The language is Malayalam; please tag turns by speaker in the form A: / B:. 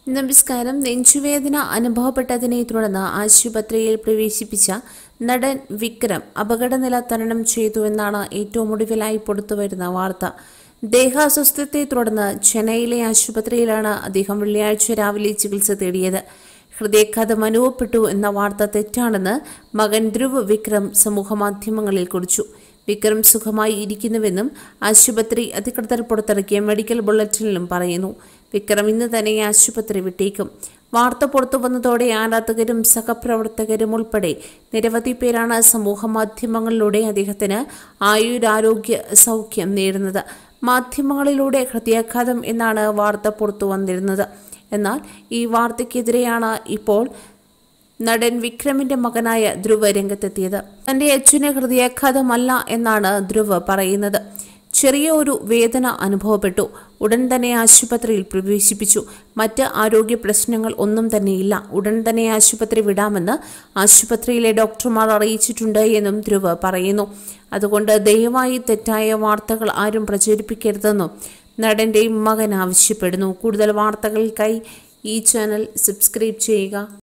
A: നമസ്കാരം നെഞ്ചുവേദന അനുഭവപ്പെട്ടതിനെ തുടർന്ന് ആശുപത്രിയിൽ പ്രവേശിപ്പിച്ച നടൻ വിക്രം അപകടനില തരണം ചെയ്തുവെന്നാണ് ഏറ്റവും ഒടുവിലായി പുറത്തുവരുന്ന വാർത്ത ദേഹാസ്വസ്ഥത്തെ തുടർന്ന് ചെന്നൈയിലെ ആശുപത്രിയിലാണ് അദ്ദേഹം വെള്ളിയാഴ്ച രാവിലെ ചികിത്സ തേടിയത് ഹൃദയാഘാതം അനുഭവപ്പെട്ടു എന്ന വാർത്ത തെറ്റാണെന്ന് മകൻ ധ്രുവ് വിക്രം സമൂഹമാധ്യമങ്ങളിൽ കുറിച്ചു വിക്രം സുഖമായി ഇരിക്കുന്നുവെന്നും ആശുപത്രി അധികൃതർ പുറത്തിറക്കിയ മെഡിക്കൽ ബുള്ളറ്റിനിലും പറയുന്നു വിക്രം ഇന്ന് തന്നെ ആശുപത്രി വിട്ടേക്കും വാർത്ത പുറത്തു വന്നതോടെ ആരാധകരും സഹപ്രവർത്തകരും ഉൾപ്പെടെ നിരവധി പേരാണ് സമൂഹ മാധ്യമങ്ങളിലൂടെ അദ്ദേഹത്തിന് ആയുരാരോഗ്യ സൗഖ്യം നേരുന്നത് മാധ്യമങ്ങളിലൂടെ ഹൃദയാഘാതം എന്നാണ് വാർത്ത പുറത്തു വന്നിരുന്നത് എന്നാൽ ഈ വാർത്തയ്ക്കെതിരെയാണ് ഇപ്പോൾ നടൻ വിക്രമിന്റെ മകനായ ധ്രുവ് രംഗത്തെത്തിയത് തന്റെ അച്ഛന് ഹൃദയാഘാതമല്ല എന്നാണ് ധ്രുവ് പറയുന്നത് ചെറിയ ഒരു വേദന അനുഭവപ്പെട്ടു ഉടൻ തന്നെ ആശുപത്രിയിൽ പ്രവേശിപ്പിച്ചു മറ്റ് ആരോഗ്യ പ്രശ്നങ്ങൾ ഒന്നും തന്നെയില്ല ഉടൻ തന്നെ ആശുപത്രി വിടാമെന്ന് ആശുപത്രിയിലെ ഡോക്ടർമാർ അറിയിച്ചിട്ടുണ്ട് എന്നും ധ്രുവ് പറയുന്നു അതുകൊണ്ട് ദയവായി തെറ്റായ വാർത്തകൾ ആരും പ്രചരിപ്പിക്കരുതെന്നും നടന്റെ മകൻ ആവശ്യപ്പെടുന്നു കൂടുതൽ വാർത്തകൾക്കായി ഈ ചാനൽ സബ്സ്ക്രൈബ് ചെയ്യുക